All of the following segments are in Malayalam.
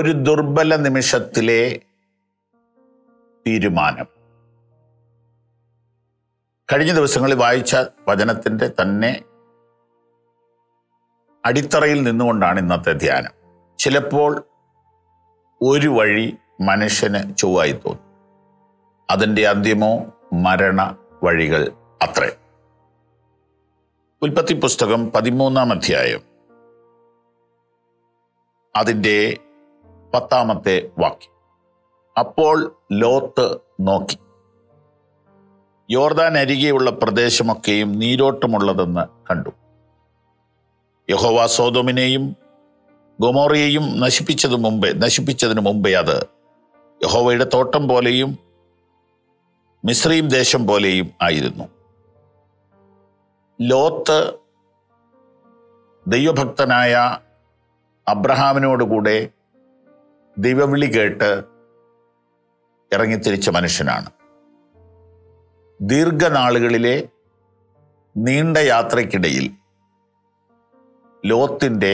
ഒരു ദുർബല നിമിഷത്തിലെ തീരുമാനം കഴിഞ്ഞ ദിവസങ്ങളിൽ വായിച്ച വചനത്തിന്റെ തന്നെ അടിത്തറയിൽ നിന്നുകൊണ്ടാണ് ഇന്നത്തെ ധ്യാനം ചിലപ്പോൾ ഒരു വഴി മനുഷ്യന് ചൊവ്വായി തോന്നും അതിൻ്റെ അന്ത്യമോ മരണ വഴികൾ അത്രേ ഉൽപ്പത്തി പുസ്തകം പതിമൂന്നാം അധ്യായം അതിൻ്റെ പത്താമത്തെ വാക്യം അപ്പോൾ ലോത്ത് നോക്കി യോർദാൻ അരികെയുള്ള പ്രദേശമൊക്കെയും നീരോട്ടമുള്ളതെന്ന് കണ്ടു യഹോവ സോതോമിനെയും ഗൊമോറിയെയും നശിപ്പിച്ചത് മുമ്പേ നശിപ്പിച്ചതിന് മുമ്പേ അത് യഹോവയുടെ തോട്ടം പോലെയും മിശ്രീം ദേശം പോലെയും ആയിരുന്നു ലോത്ത് ദൈവഭക്തനായ അബ്രഹാമിനോടുകൂടെ ദൈവവിളി കേട്ട് ഇറങ്ങിത്തിരിച്ച മനുഷ്യനാണ് ദീർഘനാളുകളിലെ നീണ്ട യാത്രയ്ക്കിടയിൽ ലോത്തിന്റെ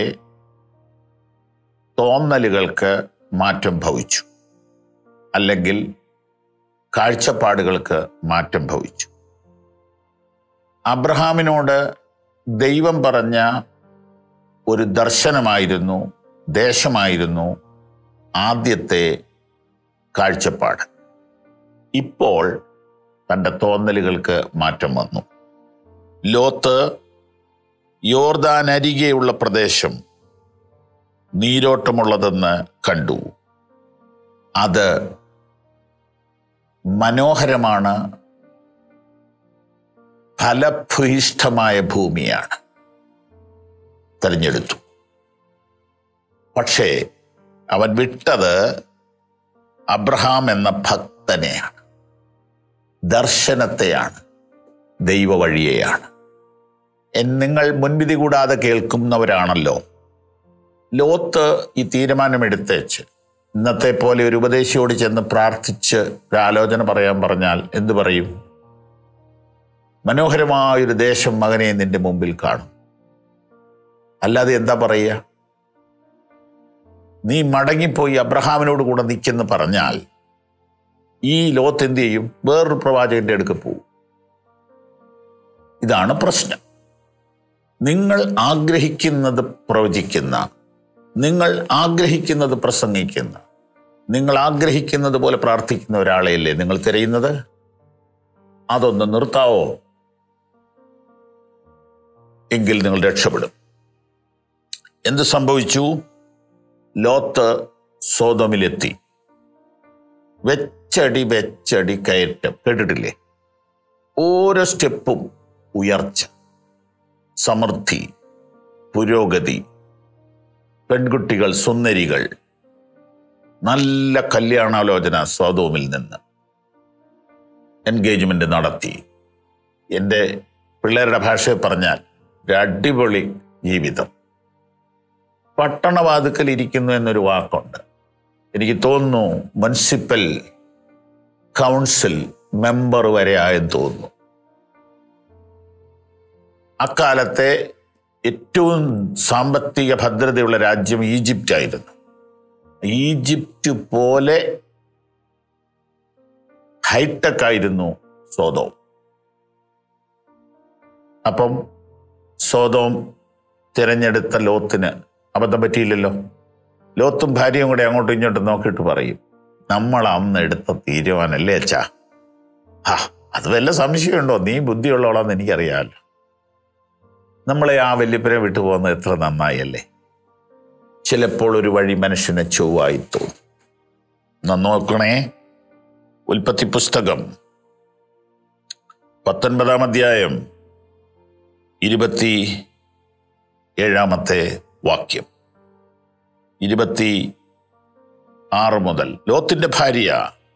തോന്നലുകൾക്ക് മാറ്റം ഭവിച്ചു അല്ലെങ്കിൽ കാഴ്ചപ്പാടുകൾക്ക് മാറ്റം ഭവിച്ചു അബ്രഹാമിനോട് ദൈവം പറഞ്ഞ ഒരു ദർശനമായിരുന്നു ദേശമായിരുന്നു ആദ്യത്തെ കാഴ്ചപ്പാട് ഇപ്പോൾ തൻ്റെ തോന്നലുകൾക്ക് മാറ്റം വന്നു ലോത്ത് യോർദാൻ അരികെയുള്ള പ്രദേശം നീരോട്ടമുള്ളതെന്ന് കണ്ടു അത് മനോഹരമാണ് ഫലഭൂയിഷ്ഠമായ ഭൂമിയാണ് തെരഞ്ഞെടുത്തു പക്ഷേ അവൻ വിട്ടത് അബ്രഹാം എന്ന ഭക്തനെയാണ് ദർശനത്തെയാണ് ദൈവവഴിയെയാണ് എൻ- നിങ്ങൾ മുൻവിധി കൂടാതെ കേൾക്കുന്നവരാണല്ലോ ലോത്ത് ഈ തീരുമാനമെടുത്തേച്ച് ഇന്നത്തെ പോലെ ഒരു ഉപദേശിയോട് ചെന്ന് പ്രാർത്ഥിച്ച് ഒരു ആലോചന പറയാൻ പറഞ്ഞാൽ എന്തു പറയും മനോഹരമായൊരു ദേശം മകനെ നിന്റെ മുമ്പിൽ കാണും അല്ലാതെ എന്താ പറയുക നീ മടങ്ങിപ്പോയി അബ്രഹാമിനോട് കൂടെ നിൽക്കെന്ന് പറഞ്ഞാൽ ഈ ലോത്ത് എന്ത് ചെയ്യും വേറൊരു പ്രവാചകന്റെ അടുക്ക് പോവും ഇതാണ് പ്രശ്നം നിങ്ങൾ ആഗ്രഹിക്കുന്നത് പ്രവചിക്കുന്ന നിങ്ങൾ ആഗ്രഹിക്കുന്നത് പ്രസംഗിക്കുന്ന നിങ്ങൾ ആഗ്രഹിക്കുന്നത് പോലെ പ്രാർത്ഥിക്കുന്ന ഒരാളെയല്ലേ നിങ്ങൾ തിരയുന്നത് അതൊന്ന് നിർത്താവോ എങ്കിൽ നിങ്ങൾ രക്ഷപ്പെടും എന്ത് സംഭവിച്ചു ലോത്ത് സോതമിലെത്തി വെച്ചടി വെച്ചടി കയറ്റം കേട്ടിട്ടില്ലേ ഓരോ സ്റ്റെപ്പും ഉയർച്ച സമൃദ്ധി പുരോഗതി പെൺകുട്ടികൾ സുന്ദരികൾ നല്ല കല്യാണാലോചന സ്വാതോമിൽ നിന്ന് എൻഗേജ്മെന്റ് നടത്തി എൻ്റെ പിള്ളേരുടെ ഭാഷയിൽ പറഞ്ഞാൽ ഒരു അടിപൊളി ജീവിതം പട്ടണവാതുക്കൽ ഇരിക്കുന്നു എന്നൊരു വാക്കുണ്ട് എനിക്ക് തോന്നുന്നു മുനിസിപ്പൽ കൗൺസിൽ മെമ്പർ വരെ ആയെന്ന് തോന്നുന്നു അക്കാലത്തെ ഏറ്റവും സാമ്പത്തിക ഭദ്രതയുള്ള രാജ്യം ഈജിപ്റ്റ് ആയിരുന്നു ഈജിപ്റ്റ് പോലെ ഹൈടെക് ആയിരുന്നു സോതോം അപ്പം സോതോം തിരഞ്ഞെടുത്ത ലോത്തിന് അബദ്ധം പറ്റിയില്ലല്ലോ ലോത്തും ഭാര്യയും കൂടെ അങ്ങോട്ടും ഇങ്ങോട്ടും നോക്കിയിട്ട് പറയും നമ്മൾ അന്ന് എടുത്ത തീരുമാനമല്ലേ അച്ഛാ ഹാ അത് വല്ല സംശയമുണ്ടോ നീ ബുദ്ധിയുള്ളവളാന്ന് എനിക്കറിയാമല്ലോ നമ്മളെ ആ വല്യപ്പനെ വിട്ടു പോകുന്നത് എത്ര നന്നായല്ലേ ചിലപ്പോൾ ഒരു വഴി മനുഷ്യനെ ചൊവ്വായി തോന്നും എന്നാ നോക്കണേ ഉൽപ്പത്തി പുസ്തകം പത്തൊൻപതാം അധ്യായം ഇരുപത്തി ഏഴാമത്തെ വാക്യം ഇരുപത്തി ആറ് മുതൽ ലോത്തിന്റെ ഭാര്യ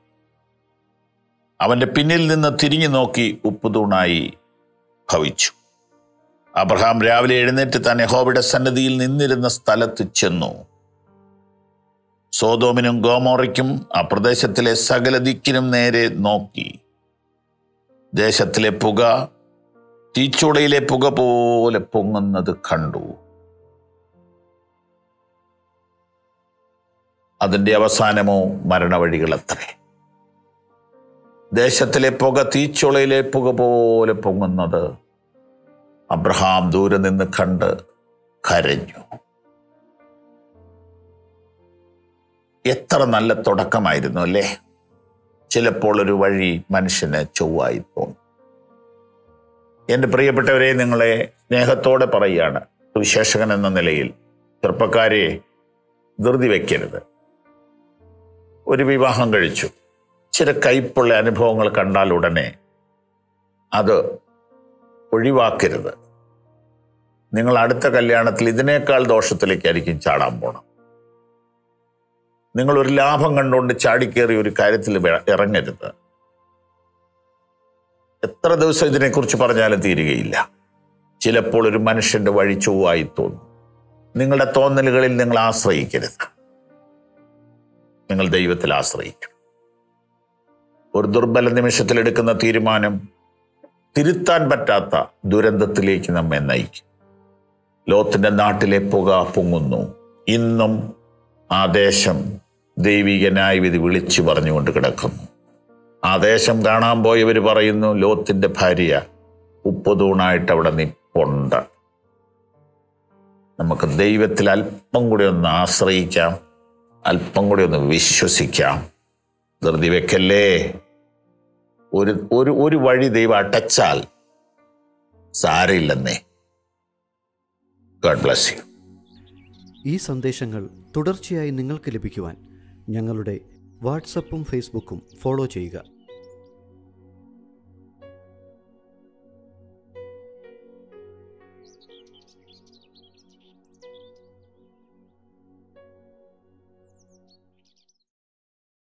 അവന്റെ പിന്നിൽ നിന്ന് തിരിഞ്ഞു നോക്കി ഉപ്പുതൂണായി ഭവിച്ചു അബ്രഹാം രാവിലെ എഴുന്നേറ്റ് താൻ യഹോവയുടെ സന്നിധിയിൽ നിന്നിരുന്ന സ്ഥലത്ത് ചെന്നു സോതോമിനും ഗോമോറയ്ക്കും ആ പ്രദേശത്തിലെ സകല ദിക്കിനും നേരെ നോക്കി ദേശത്തിലെ പുക തീച്ചൂടയിലെ പുക പോലെ പൊങ്ങുന്നത് കണ്ടു അതിൻ്റെ അവസാനമോ മരണവഴികളത്രേ ദേശത്തിലെ പുക തീച്ചുളയിലെ പുക പോലെ പൊങ്ങുന്നത് അബ്രഹാം ദൂരെ നിന്ന് കണ്ട് കരഞ്ഞു എത്ര നല്ല തുടക്കമായിരുന്നു അല്ലേ ചിലപ്പോൾ ഒരു വഴി മനുഷ്യന് ചൊവ്വായി തോന്നും എൻ്റെ പ്രിയപ്പെട്ടവരെ നിങ്ങളെ സ്നേഹത്തോടെ പറയുകയാണ് വിശേഷകൻ എന്ന നിലയിൽ ചെറുപ്പക്കാരെ ധൃതി വയ്ക്കരുത് ഒരു വിവാഹം കഴിച്ചു ചില കയ്പുള്ള അനുഭവങ്ങൾ കണ്ടാൽ ഉടനെ അത് ഒഴിവാക്കരുത് നിങ്ങൾ അടുത്ത കല്യാണത്തിൽ ഇതിനേക്കാൾ ദോഷത്തിലേക്കായിരിക്കും ചാടാൻ പോണം നിങ്ങൾ ഒരു ലാഭം കണ്ടുകൊണ്ട് ചാടിക്കേറി ഒരു കാര്യത്തിൽ വെ- ഇറങ്ങരുത് എത്ര ദിവസം ഇതിനെക്കുറിച്ച് പറഞ്ഞാലും തീരുകയില്ല ചിലപ്പോൾ ഒരു മനുഷ്യന്റെ വഴി ചൊവ്വായി തോന്നും നിങ്ങളുടെ തോന്നലുകളിൽ നിങ്ങൾ ആശ്രയിക്കരുത് നിങ്ങൾ ദൈവത്തിൽ ആശ്രയിക്കണം ഒരു ദുർബല നിമിഷത്തിൽ എടുക്കുന്ന തീരുമാനം തിരുത്താൻ പറ്റാത്ത ദുരന്തത്തിലേക്ക് നമ്മെ നയിക്കും ലോത്തിന്റെ നാട്ടിലെ പുക പൊങ്ങുന്നു ഇന്നും ആ ദേശം ദൈവിക ന്യായവിധി വിളിച്ചു പറഞ്ഞുകൊണ്ട് കിടക്കുന്നു ആ ദേശം കാണാൻ പോയവർ പറയുന്നു ലോത്തിന്റെ ഭാര്യ ഉപ്പുതൂണായിട്ട് അവിടെ നിപ്പുണ്ട് നമുക്ക് ദൈവത്തിൽ അല്പം കൂടി ഒന്ന് ആശ്രയിക്കാം അല്പം കൂടി ഒന്ന് വിശ്വസിക്കാം ധൃതി വെക്കല്ലേ ഒരു ഒരു ഒരു വഴി ദൈവം അടച്ചാൽ സാരയില്ലെന്നേ ഗോഡ് ബ്ലസ് യു ഈ സന്ദേശങ്ങൾ തുടർച്ചയായി നിങ്ങൾക്ക് ലഭിക്കുവാൻ ഞങ്ങളുടെ വാട്സപ്പും ഫേസ്ബുക്കും ഫോളോ ചെയ്യുക